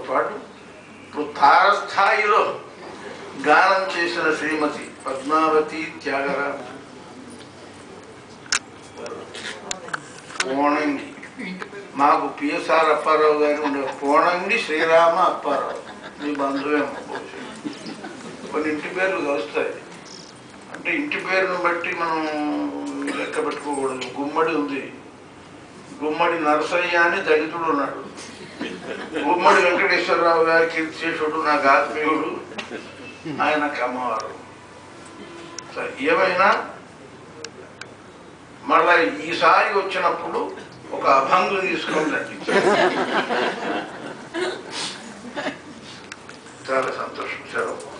పాటు ఇప్పుడు తారస్థాయిలో గానం చేసిన శ్రీమతి పద్మావతి త్యాగరాజు కోణంగి మాకు పిఎస్ఆర్ అప్పారావు గారు ఉండే కోణంగి శ్రీరామ అప్పారావు మీ బంధువేమో బహుశా. కొన్ని ఇంటి పేర్లు కలుస్తాయి అంటే ఇంటి పేరును బట్టి మనం లెక్క పెట్టుకోకూడదు గుమ్మడి ఉంది గుమ్మడి నరసయ్య అని దళితుడు ఉన్నాడు గుమ్మడి వెంకటేశ్వరరావు గారి కీర్తిశేషుడు నాకు ఆత్మీయుడు ఆయన కమ్మవారు సరే, ఏమైనా మళ్ళా ఈసారి వచ్చినప్పుడు ఒక అభంగు తీసుకొని రండి చాలా సంతోషం సెలవు